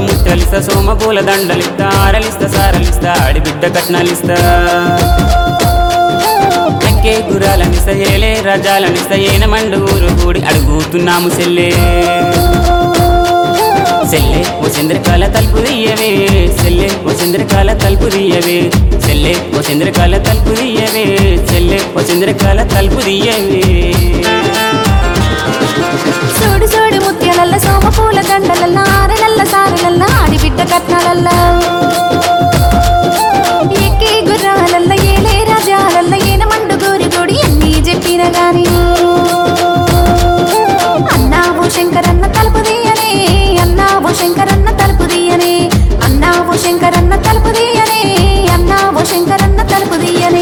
ముట్టలిస్తా సోమ పూల దండలిస్తా ఆరలిస్తా సారలిస్తా ఆడిబిడ్డ కట్నాలిస్తా ఎక్కే గురాలనిస్తా ఏలే రజాలనిస్తా ఏనమండు ఊరు కూడి అడుగుతున్నాము సెల్లే సెల్లే ఓ చంద్రకాల తలుపు తీయవే సెల్లే ఓ చంద్రకాల తలుపు తీయవే సెల్లే ఓ చంద్రకాల తలుపు తీయవే సెల్లే ఓ చంద్రకాల తలుపు తీయవే సోడు సోడు ముత్యాలల్ల సోమ పూల దండలల్ల ఆరలల్ల సారలల్ల ఆడిబిడ్డ కట్నాలల్ల ఎక్కి గుర్రాలల్ల ఏలే రాజాలల్ల ఏన మండు గోరి గోడి అన్నీ చెప్పిన గాని అన్నావు శంకరన్న తలుపు తీయనే అన్నావు శంకరన్న తలుపు తీయనే అన్నావు శంకరన్న తలుపు తీయనే అన్నావు శంకరన్న తలుపు తీయనే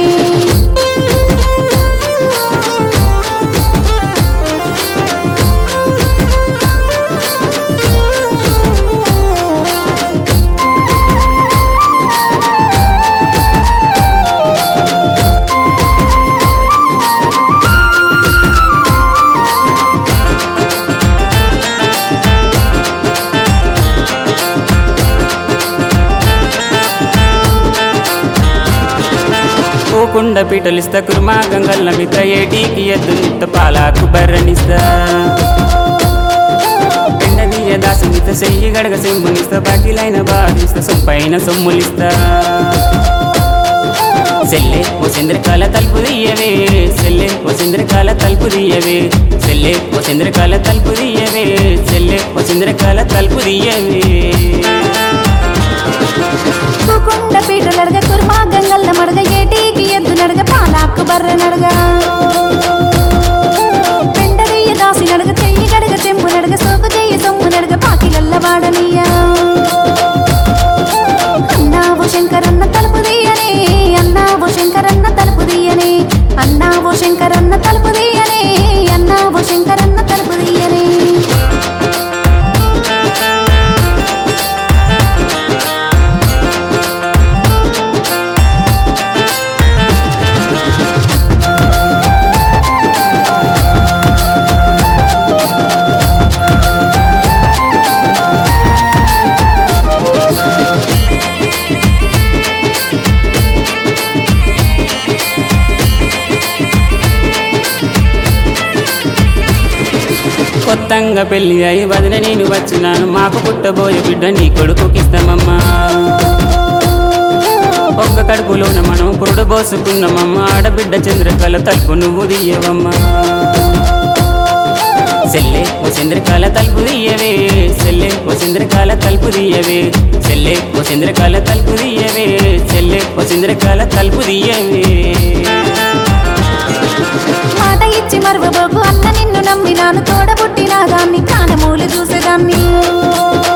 పోకుండా పీటలిస్తా కుర్మా గంగల్ల మిత ఏటీకి ఎద్దు నిత్త పాలాకు బర్రనిస్తా పెండనీయ దాసునిస్తా చెయ్యి గడగ సెంబునిస్తా బాకీలైన బాధిస్తా సొంపైన సొమ్ములిస్తా సెల్లే ఓ చంద్రకాల తలుపు తీయవే సెల్లే ఓ చంద్రకాల తలుపు తీయవే సెల్లే ఓ చంద్రకాల తలుపు తీయవే సెల్లే ఓ చంద్రకాల తలుపు తీయవే కుండ పీట నడగ కుర్మా గంగల్ల మడగ ఏటీకి ఎద్దు నడగ పాలాకు బర్ర నడగ పెండదీయ దాసి నడగ చెయ్యి గడగ చెంపు నడగ సోకు చెయ్యి సొమ్ము నడగ పాకిలల్ల వాడనీయ అన్నావు శంకరన్న తలుపు తీయనే అన్నావు శంకరన్న తలుపు తీయనే అన్నావు శంకరన్న తలుపు తీయనే అన్నావు శంకరన్న తలుపు తీయనే కొత్తంగా పెళ్లి అయి వదిన నేను వచ్చినాను మాకు పుట్టబోయే బిడ్డ నీ కొడుకుకిస్తామమ్మా ఒక్క కడుపులోన మనం పురుడు పోసుకున్నామమ్మా ఆడబిడ్డ చంద్రకళ తలుపు నువ్వు తీయవమ్మా సెల్లే ఓ చంద్రకాల తలుపు తీయవే సెల్లే ఓ చంద్రకాల తలుపు తీయవే సెల్లే ఓ చంద్రకాల తలుపు తీయవే సెల్లే ఓ చంద్రకాల తలుపు తీయవే మాట ఇచ్చి మరవబోకు అన్న నిన్ను నమ్మినాను తోడబుట్టిన దాన్ని కానమూలు చూసేదాన్ని